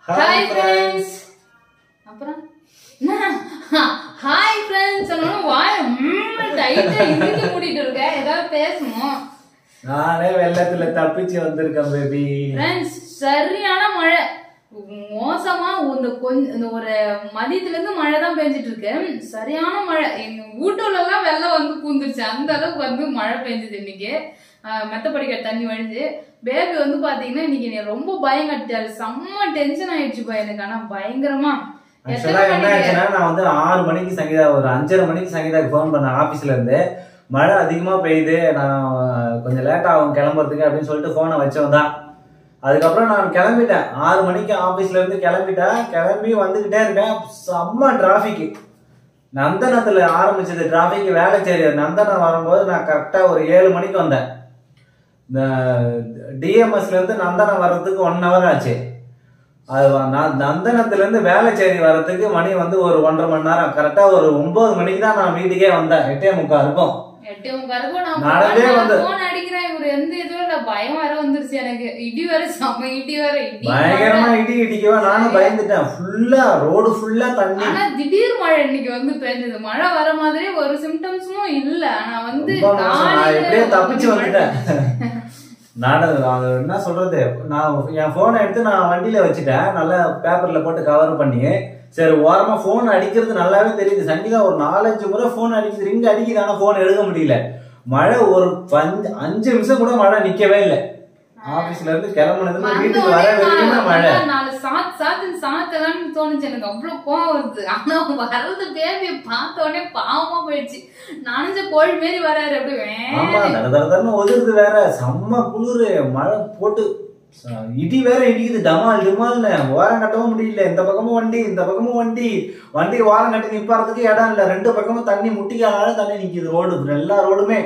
Hi friends அப்புறம் hi friends சொன்னாலும் வாய டைட்டா இறுக்கி மூடிட்டு இருக்க ஏதாவது பேசணும் நானே வெள்ளத்துல தப்பிச்சு வந்திருக்கேன் பேபி ஃப்ரெண்ட்ஸ் சரியான மழை மோசமா இந்த கொஞ்ச இந்த ஒரு மதியத்துல இருந்து மழை தான் பெஞ்சிட்டு இருக்கு சரியான மழை எங்க வீட்டுல எல்லாம் வெள்ளம் வந்து பூந்துருச்சு அந்த அளவுக்கு வந்து மழை பெஞ்சது இன்னைக்கு ஆஹ் மெத்த படிக்க தண்ணி வழிஞ்சு பேபி வந்து பாத்தீங்கன்னா இன்னைக்கு என்னை ரொம்ப பயம் கட்டிட்டாரு செம்ம டென்ஷன் ஆயிடுச்சுப்பா எனக்கு ஆனா பயங்கரமா ஆக்சுவலா என்ன ஆச்சுன்னா நான் வந்து ஆறு மணிக்கு சங்கீதா ஒரு அஞ்சரை மணிக்கு சங்கீதாக்கு ஃபோன் பண்ணேன் ஆபீஸ்ல இருந்து மழை அதிகமா பெய்யுது நான் கொஞ்சம் லேட் ஆகும் கிளம்புறதுக்கு அப்படின்னு சொல்லிட்டு போனை வச்சவன் தான் அதுக்கப்புறம் நான் கிளம்பிட்டேன் ஆறு மணிக்கு ஆபீஸ்ல இருந்து கிளம்பிட்டேன் கிளம்பி வந்துகிட்டே இருக்கேன் செம்ம டிராபிக் நந்தனத்துல ஆரம்பிச்சது டிராபிக் வேலைச்சேரி நந்தனம் வரும்போது நான் கரெக்டா ஒரு ஏழு மணிக்கு வந்தேன் இந்த டிஎம்எஸ்ல இருந்து நந்தனம் வர்றதுக்கு ஒன் ஹவர் ஆச்சு அது வ- நான் நந்தனத்துல இருந்து வேலைச்சேரி வர்றதுக்கு மணி வந்து ஒரு ஒன்றரை மணி நேரம் கரெக்டா ஒரு ஒன்பது மணிக்கு தான் நான் வீட்டுக்கே வந்தேன் எட்டே முக்கா இருக்கும் எட்டு முக்காலுக்கும் நான் நடந்தே phone- வந்து- phone அடிக்கிறேன் இவர் எந்த இதுவும் இல்ல பயம் வேற வந்துருச்சு எனக்கு இடி வேற செம்ம இடி வேற இடி பயங்கரமா இடி இடிக்கவா நானும் பயந்துட்டேன் ஃபுல்லா ரோடு ஃபுல்லா தண்ணி ஆனா திடீர் மழை இன்னைக்கு வந்து பெஞ்சது மழை வர மாதிரி ஒரு சிம்டம்ஸும் இல்ல ஆனா வந்து ரொம்ப மோசம். நான் காலையில எப்படியோ தப்பிச்சு மழை வந்துட்டேன் நான் அது என்ன சொல்றது நான் என் போனை எடுத்து நான் வண்டியில வச்சுட்டேன் நல்லா பேப்பர்ல போட்டு கவர் பண்ணி சரி ஓரமா போன் அடிக்கிறது நல்லாவே தெரியுது சங்கீதா ஒரு நாலஞ்சு முறை போன் அடிக்குது ரிங் அடிக்குது ஆனா போன் எடுக்க முடியல மழை ஒரு பஞ்சு அஞ்சு நிமிஷம் கூட மழை நிக்கவே இல்லை ஆபீஸ்ல இருந்து கிளம்புனதுல வந்த வீட்டுக்கு வர உடனே வரைக்கும் நான் மழை நல்லா நாலு சாத்து சாத்துன்னு சாத்தலாம்னு தோணுச்சு எனக்கு அவ்வளவு கோவம் வருது ஆனா வர்றது பேபியை பார்த்த உடனே பாவமா போயிடுச்சு நனைஞ்ச கோழி மாரி வராரு அப்படி ஆமா வேணும் தட தட தடன்னு ஒதுருது வேற செம்ம குளிரு மழை போட்டு ச- இடி வேற இடிக்குது டமால் டிமால்னு ஓரம் கட்டவும் முடியல இந்த பக்கமும் வண்டி இந்த பக்கமும் வண்டி வண்டி ஓரம் கட்டி நிப்பாறதுக்கு இடம் இல்ல ரெண்டு பக்கமும் தண்ணி முட்டிக்கால தண்ணி நிக்குது ரோடு எல்லா ரோடுமே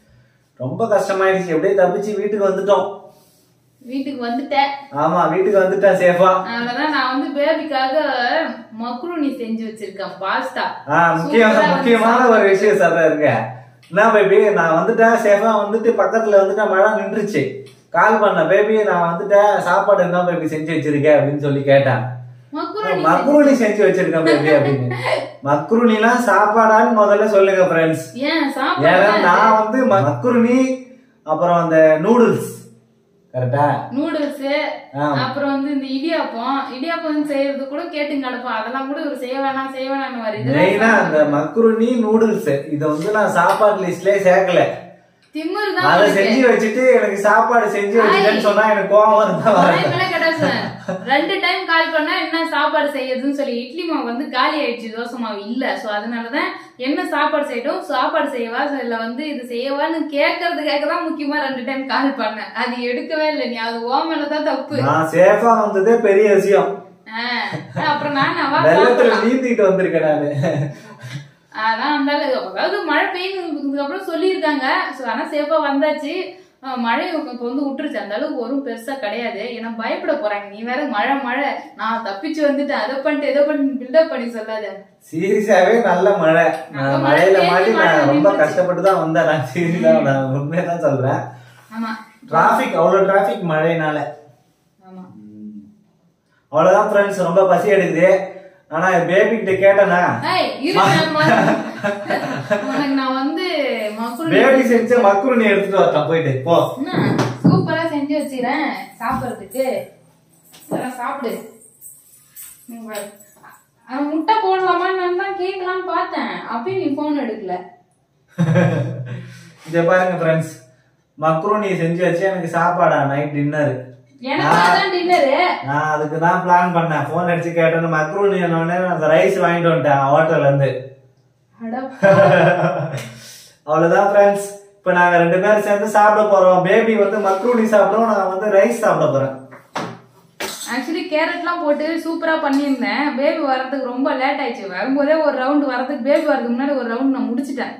ரொம்ப கஷ்டமாயிடுச்சு எப்படியே தப்பிச்சு வீட்டுக்கு வந்துட்டோம் வீட்டுக்கு வந்துட்டேன் ஆமா வீட்டுக்கு வந்துட்டேன் சேஃபா அதனாலதான் நான் வந்து பேபிக்காக மக்ரூனி செஞ்சு வச்சிருக்கேன் பாஸ்தா ஆஹ் முக்கியம் சூப்பரா முக்கியமான ஒரு விஷயம் சொல்றேன் இருங்க என்ன பேபி நான் வந்துட்டேன் சேஃபா வந்துட்டு பக்கத்துல வந்துட்டு மழை நின்றுச்சு கால் பண்ண பேபி நான் வந்துட்டேன் சாப்பாடு என்ன பேபி செஞ்சு வச்சிருக்க அப்படின்னு சொல்லி கேட்டேன் மக்ரூனி மக்ரூனி செஞ்சு வச்சிருக்கேன் பேபி அப்படின்னு மக்ரூனிலாம் சாப்பாடான்னு முதல்ல சொல்லுங்க ஃப்ரெண்ட்ஸ் ஏன் ஏன்னா சாப்பாடு நான் வந்து மக்ரூனி அப்புறம் அந்த நூடுல்ஸ் கரெக்டா நூடுல்ஸ் ஆ அப்புறம் வந்து இந்த இடியாப்பம் இடியாப்பம் வந்து செய்யறது கூட கேட்டுங்க கிடப்போம் அதெல்லாம் கூட இவர் செய்ய வேணாம் செய்ய வேணாம்னு வருது மெயினா அந்த மக்ரூனி நூடுல்ஸ் இதை வந்து நான் சாப்பாடு லிஸ்ட்லயே சேர்க்கல திமிரு அதை தான் செஞ்சு வச்சுட்டு எனக்கு சாப்பாடு செஞ்சு வச்சுட்டேன்னு சொன்னா எனக்கு கோவம் இருந்தா ரெண்டு டைம் கால் பண்ணா என்ன சாப்பாடு செய்யறதுன்னு சொல்லி இட்லி மாவு வந்து காலி ஆயிடுச்சு தோசை மாவு இல்ல சோ அதனாலதான் என்ன சாப்பாடு செய்யட்டும் சாப்பாடு செய்யவா இல்ல வந்து இது செய்யவான்னு கேட்கறதுக்காக தான் முக்கியமா ரெண்டு டைம் கால் பண்ணேன் அது எடுக்கவே இல்லை நீ அது ஓ மேலதான் தப்பு நான் சேஃபா வந்ததே பெரிய விஷயம் ஆ, அப்புறம் நான் அவா வெள்ளத்துல நீந்திட்டு வந்திருக்கேன் நானு அதான் அந்த அளவு- அதாவது மழை பெய்யுறதுக்கு அப்புறம் சொல்லியிருக்காங்க ஸோ ஆனால் சேஃபாக வந்தாச்சு அஹ் மழை இப்போ வந்து விட்டுருச்சு அந்த அளவுக்கு ஒரு பெருசா கிடையாது ஏன்னா பயப்பட போறாங்க நீ வேற மழை மழை நான் தப்பிச்சு வந்துட்டேன் அதை பண்ணிட்டு எதை பண்ணிட்டு பில்டப் பண்ணி சொல்லாத சீரியஸாவே நல்ல மழை நல்ல நான் மழை மழையில பெய்யுது, மாட்டி மழை நான் ரொம்ப நின்றுச்சு. கஷ்டப்பட்டு தான் வந்தேன் நான் சீரியஸா நான் உண்மையை தான் சொல்றேன் ஆமா டிராபிக் அவ்வளவு டிராபிக் மழைனால ஆமா அவ்வளவுதான் ஃப்ரெண்ட்ஸ் ரொம்ப பசி எடுக்குது ஆனா பேபி கிட்ட கேட்டேனா ஏய் இரு நான் வந்து- உனக்கு நான் வந்து மக்குரு பேபி செஞ்ச மக்குருணி எடுத்துட்டு வரேன் போயிட்டு போ சூப்பரா செஞ்சு வச்சிரேன் சாப்பிடுறதுக்கு இதெல்லாம் சாப்பிடு உங்க- அஹ் முட்டை போடலாமான்னு நான் தான் கேட்கலான்னு பார்த்தேன் அப்பயும் நீ போன் எடுக்கல இத பாருங்க ஃப்ரெண்ட்ஸ் மக்ரூனி செஞ்சு வச்சு எனக்கு சாப்பாடா நைட் டின்னர் எனக்கு அதான் டின்னரு நான் அதுக்கு தான் பிளான் பண்ணேன் போன் அடிச்சு கேட்டேன்னு மக்ரூனி உடனே நான் ரைஸ் வாங்கிட்டு வந்துட்டேன் ஹோட்டல்ல இருந்து அவ்வளவுதான் ஃப்ரெண்ட்ஸ் இப்போ நாங்க ரெண்டு பேரும் சேர்ந்து சாப்பிட போறோம் பேபி வந்து மக்ரூனி சாப்பிடுவோம் நான் வந்து ரைஸ் சாப்பிட போறேன் ஆக்சுவலி கேரட்லாம் போட்டு சூப்பரா பண்ணியிருந்தேன் பேபி வர்றதுக்கு ரொம்ப லேட் ஆயிடுச்சு வரும்போதே ஒரு ரவுண்ட் வரதுக்கு பேபி வரதுக்கு முன்னாடி ஒரு ரவுண்ட் நான் முடிச்சிட்டேன்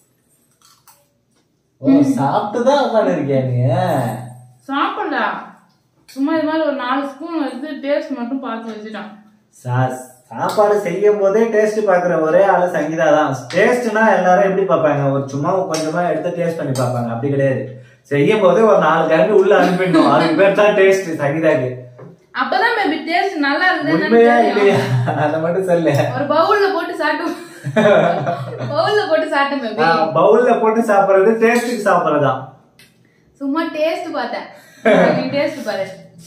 ஓ சாப்பிட்டு தான் உட்காந்துருக்கியா நீ சாப்பிடலாம் சும்மா இது மாதிரி ஒரு நாலு ஸ்பூன் எடுத்து டேஸ்ட் மட்டும் பார்த்து வச்சுட்டான் சா- சாப்பாடு செய்யும் போதே டேஸ்ட் பாக்குற ஒரே ஆளு சங்கீதா தான் டேஸ்ட்னா எல்லாரும் எப்படி பார்ப்பாங்க ஒரு சும்மா கொஞ்சமா எடுத்து டேஸ்ட் பண்ணி பார்ப்பாங்க அப்படி கிடையாது செய்யும் போதே ஒரு நாலு கரண்டி உள்ள அனுப்பிடணும் அதுக்கு பேர் தான் டேஸ்ட் சங்கீதாக்கு அப்பதான் பேபி டேஸ்ட் நல்லா இருக்குதுன்னு உண்மையா தெரியும். இல்லையா அதை மட்டும் சொல்லு ஒரு பவுல்ல போட்டு சாப்பிட்டு பவுல்ல போட்டு சாப்பிட்டேன் பேபி பவுல்ல போட்டு சாப்பிடுறது டேஸ்ட்டுக்கு சாப்பிடுறதா சும்மா டேஸ்ட் பார்த்தேன் நீ டேஸ்ட் பாரு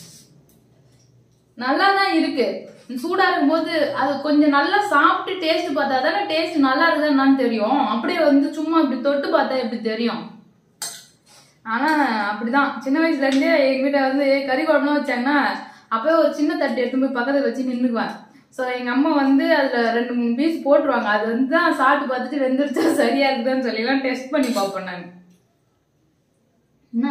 நல்லா தான் இருக்கு சூடா இருக்கும்போது அது கொஞ்சம் நல்லா சாப்பிட்டு டேஸ்ட் பார்த்தா தானே டேஸ்ட் நல்லா இருக்குதான்னு தெரியும் அப்படியே வந்து சும்மா இப்படி தொட்டு பார்த்தா எப்படி தெரியும் ஆனா அப்படிதான் சின்ன வயசுல இருந்தே எங்க வீட்டுல வந்து கறி குழம்புலாம் வச்சாங்கன்னா அப்பவே ஒரு சின்ன தட்டு எடுத்து போய் பக்கத்துல வச்சு நின்னுக்குவேன் ஸோ எங்க அம்மா வந்து அதுல ரெண்டு மூணு பீஸ் போட்டுருவாங்க அது வந்து தான் சாப்பிட்டு பார்த்துட்டு வெந்துருச்சா சரியா இருக்குதான்னு சொல்லி எல்லாம் டெஸ்ட் பண்ணி பார்ப்பேன் நான் என்ன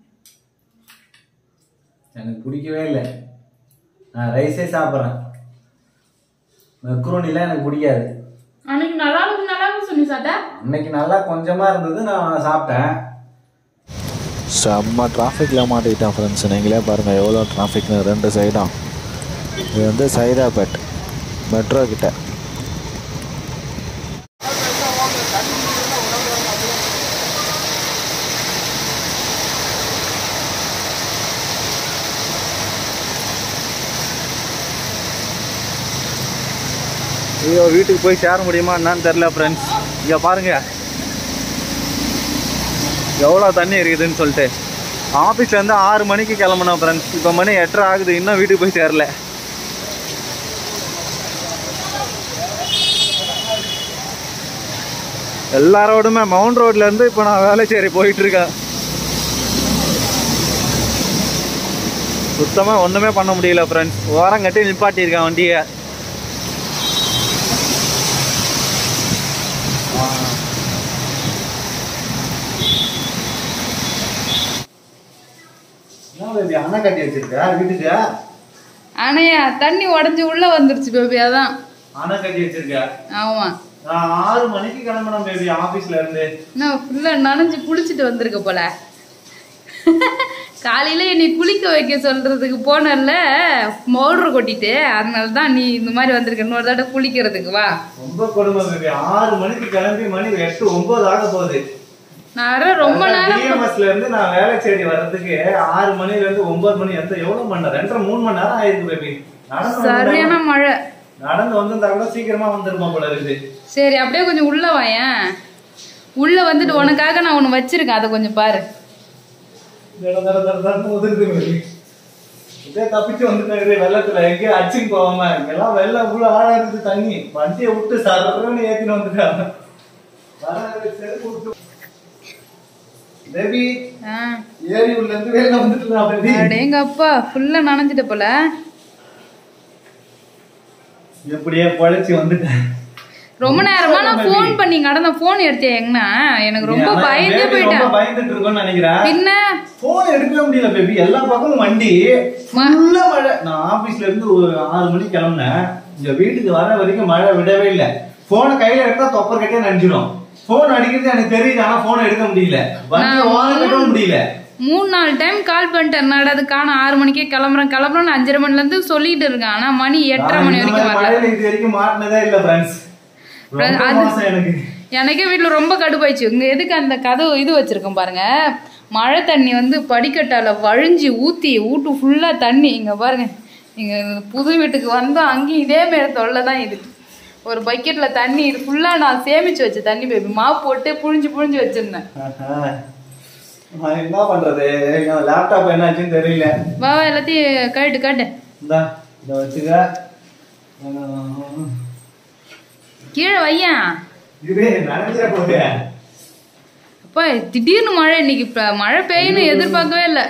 எனக்கு பிடிக்கவே இல்லை நான் ரைஸே சாப்பிட்றேன் மெக்ரோனிலாம் எனக்கு பிடிக்காது அன்னைக்கு நல்லா இருக்கு நல்லா இருக்கு சொல்லி சாப்பிட்டா அன்னைக்கு நல்லா கொஞ்சமா இருந்தது நான் சாப்பிட்டேன் செம்ம டிராஃபிக்கில் மாட்டிக்கிட்டேன் ஃப்ரெண்ட்ஸ் நீங்களே பாருங்கள் எவ்வளோ டிராஃபிக்னு ரெண்டு சைடும் இது வந்து சைதாபேட் மெட்ரோ கிட்ட ஐயோ வீட்டுக்கு போய் சேர முடியுமா என்னன்னு தெரில ஃப்ரெண்ட்ஸ் இங்கே பாருங்க எவ்வளோ தண்ணி இருக்குதுன்னு சொல்லிட்டு ஆஃபீஸ்லேருந்து ஆறு மணிக்கு கிளம்புனோம் ஃப்ரெண்ட்ஸ் இப்போ மணி எட்டரை ஆகுது இன்னும் வீட்டுக்கு போய் சேரல எல்லா ரோடுமே மவுண்ட் ரோட்லேருந்து இப்போ நான் வேலைச்சேரி போயிட்டு இருக்கேன் சுத்தமாக ஒன்றுமே பண்ண முடியல ஃப்ரெண்ட்ஸ் ஓரம் கட்டி நிப்பாட்டியிருக்கேன் வண்டியை என்ன பேபி அணை கட்டி வச்சிருக்க வீட்டுக்கு ஆனையா தண்ணி உடஞ்சி உள்ள வந்துருச்சு பேபி அதான் அணை கட்டி வச்சிருக்க ஆமா நான் ஆறு மணிக்கு கிளம்புனேன் பேபி ஆபீஸ்ல இருந்து நான் ஃபுல்லா நனைஞ்சு குளிச்சுட்டு வந்திருக்க போல காலையில என்னை குளிக்க வைக்க சொல்றதுக்கு போனல மோட்ரு கொட்டிட்டு அதனால தான் நீ இந்த மாதிரி வந்திருக்க இன்னொரு தடவை குளிக்கிறதுக்கு வா ரொம்ப கொடுமை பேபி ஆறு மணிக்கு கிளம்பி மணி எட்டு ஒன்பது ஆக போகுது நான் வர ரொம்ப நேரம் டிஎம்எஸ்ல இருந்து நான் வேலைச்சேரி வர்றதுக்கு ஆறு மணில இருந்து ஒன்பது மணி எந்த எவ்வளவு மணி நேரம் ரெண்டரை மூணு மணி நேரம் ஆயிருக்கு பேபி நடந்து வந்திருந்தா- சரியான மழை நடந்து வந்திருந்தா கூட சீக்கிரமா வந்திருப்போம் போல இருக்குது சரி அப்படியே கொஞ்சம் உள்ள வாயேன் உள்ள வந்துட்டு உனக்காக நான் ஒண்ணு வச்சிருக்கேன் அதை கொஞ்சம் பாரு தட தட தட தடன்னு உதிருது பேபி இதே தப்பிச்சு வந்துட்டாரு வெள்ளத்துல எங்கேயும் அடிச்சுன்னு போவாம இங்கெல்லாம் வெள்ளம் இவ்வளவு ஆழா இருக்குது தண்ணி வண்டியை விட்டு சரன்னு ஏத்தின்னு வந்துட்டாங்க வர செருப்பு விட்டு பேபி ஆ ஏரி உள்ள இருந்து வெளில வந்துட்டு பேபி அடேங்க அப்பா ஃபுல்லா நனைஞ்சிட்ட போல எப்படியே பழைச்சு வந்துட்டேன் ரொம்ப நேரமா நான் ஃபோன் பண்ணி கடந்த ஃபோன் எடுத்தேன் எங்கண்ணா எனக்கு ரொம்ப ஆனா பயந்து baby போயிட்டேன் ரொம்ப பயந்துட்டு இருக்கோம்னு நினைக்கிறேன் பின்ன போன் எடுக்கவே முடியல பேபி எல்லா பக்கமும் வண்டி ஃபுல்லா மழை நான் ஆபீஸ்ல இருந்து ஒரு ஆறு மணிக்கு கிளம்புனேன் இங்க வீட்டுக்கு வர வரைக்கும் மழை விடவே இல்ல போனை கையில எடுத்தா தொப்பர் கட்டே நனைஞ்சிடும் போன் அடிக்கிறது எனக்கு தெரியுது ஆனா போன் எடுக்க முடியல வண்டி நான் ஓரம் கட்டவும் முடியல மூணு நாலு டைம் கால் பண்ணிட்டேன் என்னடா அது காணும் ஆறு மணிக்கே கிளம்புறேன் கிளம்புறேன் அஞ்சரை மணில இருந்து சொல்லிட்டு இருக்கேன் ஆனா மணி எட்டரை நான் மணி இந்த வரைக்கும் மாதிரி வரல மழையில இது வரைக்கும் மாட்டினதே இல்ல ஃப்ரெண்ட்ஸ் ரொம்ப அது- மோசம் எனக்கு எனக்கே வீட்டுல ரொம்ப கடுப்பாயிடுச்சு இங்க எதுக்கு அந்த கதவு இது வச்சிருக்கோம் பாருங்க மழை தண்ணி வந்து படிக்கட்டால வழிஞ்சு ஊத்தி வீட்டு ஃபுல்லா தண்ணி இங்க பாருங்க இங்க புது வீட்டுக்கு வந்தோம் அங்கேயும் இதே மாரி தொல்லை தான் இது ஒரு பக்கெட்ல தண்ணி இது ஃபுல்லா நான் சேமிச்சு வச்ச தண்ணி பேபி மாவு போட்டு புழிஞ்சு புழிஞ்சு வச்சிருந்தேன் ஆஹா. நான் என்ன பண்றது லேப்டாப் என்னாச்சுன்னு தெரியல வா வா, எல்லாத்தையும் கட்டு கட்டு இந்தா இதை வச்சுக்க ஆஹ். கீழே வையன் இது நனைஞ்சிட போகுது அப்பா திடீர்னு மழை இன்னைக்கு இப்ப மழை பெய்யும்னு எதிர்பார்க்கவே இல்லை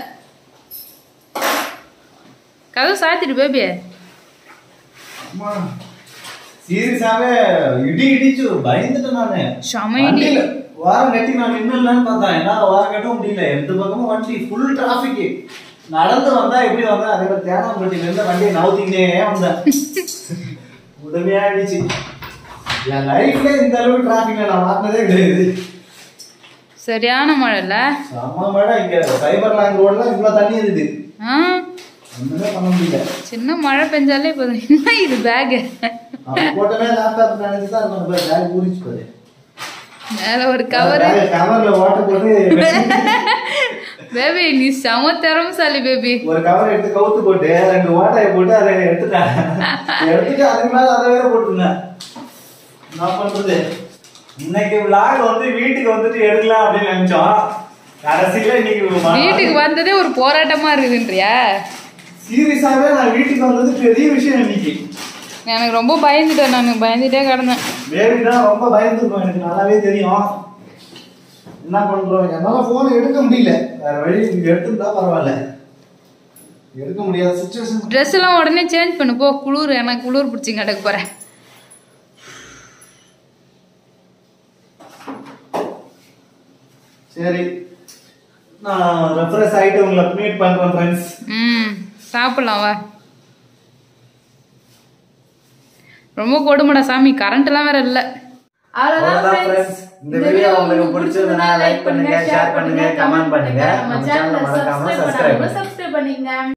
கதவு சாத்திட்டு பேபி அம்மா சீரியஸாவே இடி இடிச்சு பயந்துட்டேன் நானு செம இடி. வண்டியில வாரம் கட்டி நான் நின்னுலான்னு பார்த்தேன் என்ன வாரம் கட்டவும் முடியல எந்த பக்கமும் வண்டி ஃபுல் டிராபிக் நடந்து வந்தா எப்படி வந்தா அதே மாதிரி தேனாம்பட்டியில இருந்து வண்டியை நவுத்திக்கிட்டே வந்தேன் உடனே ஆயிடுச்சு என் லைஃப்ல இந்த அளவுக்கு டிராபிக்ல நான் மாட்டினதே கிடையாது சரியான மழை இல்ல செம்ம மழை இங்க சைபர் லைன் ரோட்ல இவ்வளவு தண்ணி இருக்குது ஆ ஒண்ணுமே பண்ண முடியல சின்ன மழை பெஞ்சாலே போதும் என்ன இது பேகு அவன் போட்டவே லேப்டாப் நினைச்சு தான் இருக்கும் பாரு பேக் பூரிச்சு பாரு மேல ஒரு கவர் கவர்ல வாட்டர் போட்டு பேபி நீ செம திறமசாலி பேபி ஒரு கவர் எடுத்து கவுத்து போட்டு ரெண்டு ஓட்டையை போட்டு அதை எடுத்துட்டேன் எடுத்துட்டு அதுக்கு மேல அதை வேற போட்டுருந்தேன் என்ன பண்றது இன்னைக்கு vlog வந்து வீட்டுக்கு வந்துட்டு எடுக்கலாம் அப்படின்னு நினைச்சோம் கடைசியில இன்னைக்கு வீட்டுக்கு வந்ததே ஒரு போராட்டமா இருக்குதுன்றியா சீரியஸாவே நான் வீட்டுக்கு வந்தது பெரிய விஷயம் இன்னைக்கு எனக்கு ரொம்ப பயந்துட்டேன் நான் பயந்துட்டே கிடந்தேன் பேபி தான் ரொம்ப பயந்துருக்கும் எனக்கு நல்லாவே தெரியும் என்ன பண்றோம் என்னால போன் எடுக்க முடியல வேற வழி எடுத்துட்டா பரவாயில்ல எடுக்க முடியாத சுச்சுவேஷன் ட்ரெஸ் எல்லாம் உடனே சேஞ்ச் பண்ணு போ குளிர் எனக்கு குளிர் பிடிச்சி கிடக்க போறேன் சரி நான் ரெஃப்ரெஷ் ஆயிட்டு உங்களை மீட் பண்றேன் ஃப்ரெண்ட்ஸ் ம் சாப்பிடலாம் வா ரொம்ப கொடுமடா சாமி கரண்ட் எல்லாம் வேற இல்ல அவ்வளவுதான் friends. இந்த வீடியோ உங்களுக்கு பிடிச்சிருந்தா லைக் பண்ணுங்க ஷேர் பண்ணுங்க கமெண்ட் பண்ணுங்க நம்ம சேனலை மறக்காம சப்ஸ்கிரைப் பண்ணுங்க சப்ஸ்கிரைப் பண்ணிக்கங்க